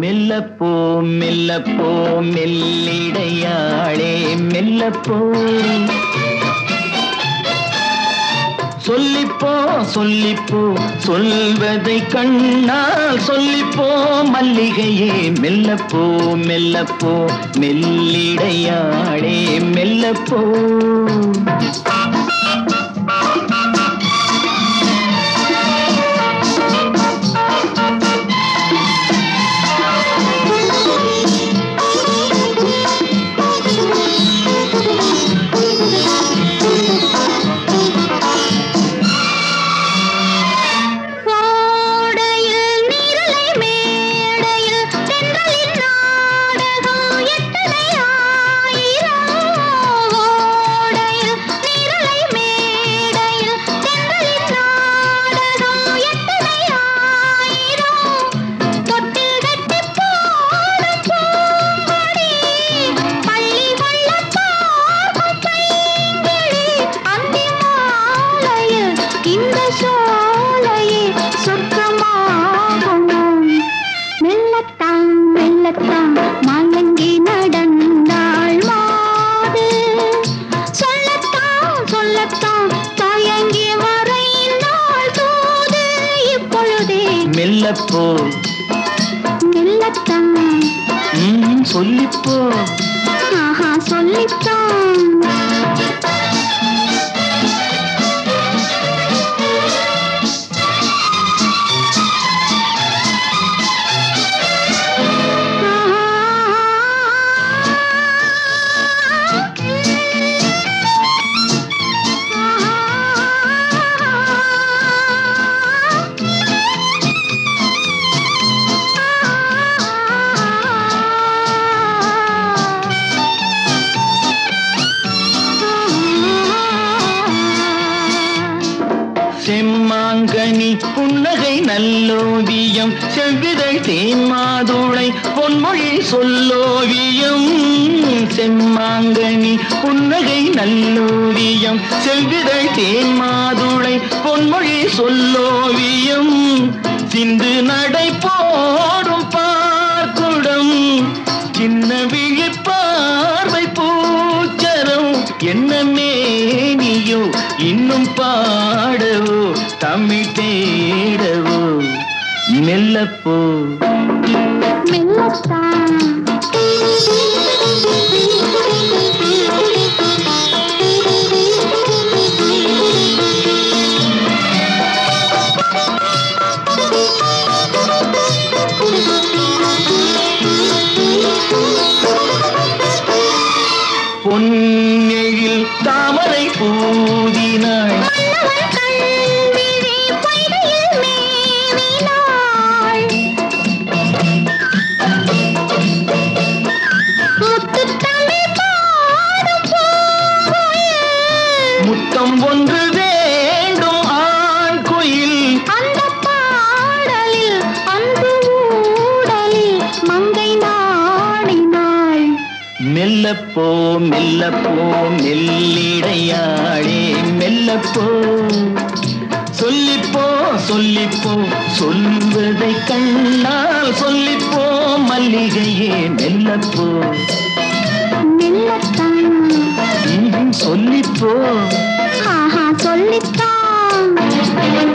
மெல்லப்போ மெல்லப்போ மெல்லிடையாளே மெல்லப்போ சொல்லிப்போ சொல்லிப்போ சொல்வதை கண்ணால் சொல்லிப்போ மல்லிகையே மெல்லப்போ மெல்லப்போ மெல்லிடையாளே மெல்லப்போ ஓடையில் நீரலை மேடையில் தென்றலின் நாடகம் எத்தனை ஆயிரம் ஓடையில் நீரலை மேடையில் தென்றலின் நாடகம் எத்தனை ஆயிரம் தொட்டில் கட்டி போடும் பூங்கொடி பள்ளி கொள்ள பார்க்கும் பைங்கிளி அந்தி மாலையில் இந்த சோலையே சொர்க்கமாகும் மெல்லத்தான் மெல்லத்தான் மயங்கி நடந்தாள் மாது சொல்லத்தான் சொல்லத்தான் தயங்கி வரைந்தாள் தூது இப்பொழுதே மெல்லப்போ மெல்லத்தான் ம், சொல்லிப்போ ஆஹா சொல்லித்தான் செம்மாங்கனி புன்னகை நல்லோவியம் செவ்விதழ் தேன்மாதுளை பொன்மொழி சொல்லோவியம் செம்மாங்கனி புன்னகை நல்லோவியம் செவ்விதழ் தேன்மாதுளை பொன்மொழி சொல்லோவியம் சிந்து நடை போடும் பார்க்குடம் சின்ன விழி பார்வை பூச்சரம் என்ன மேனியோ இன்னும் பாடவோ தமிழ் தேடவோ மெல்லப்போ மெல்லத்தான் பொன்னெழில் தாமரை பூதினாள் மன்னவன் கண்விழி பொய்கையில் மேவினாள். முத்துத்தமிழ் பாடும் பூங்குயில். முத்தம் ஒன்று வேண்டும் ஆண் குயில் அந்தப் பாடலில் அன்பு ஊடலில் மங்கை நாடினாள் மெல்லப்போ மெல்லப்போ மெல்லிடையாளே மெல்லப்போ சொல்லிப்போ சொல்லிப்போ சொல்வதை கண்ணால் சொல்லிப்போ மல்லிகையே மெல்லப்போ மெல்லத்தான் ம்ஹும், சொல்லிப்போ ஆஹா சொல்லித்தான்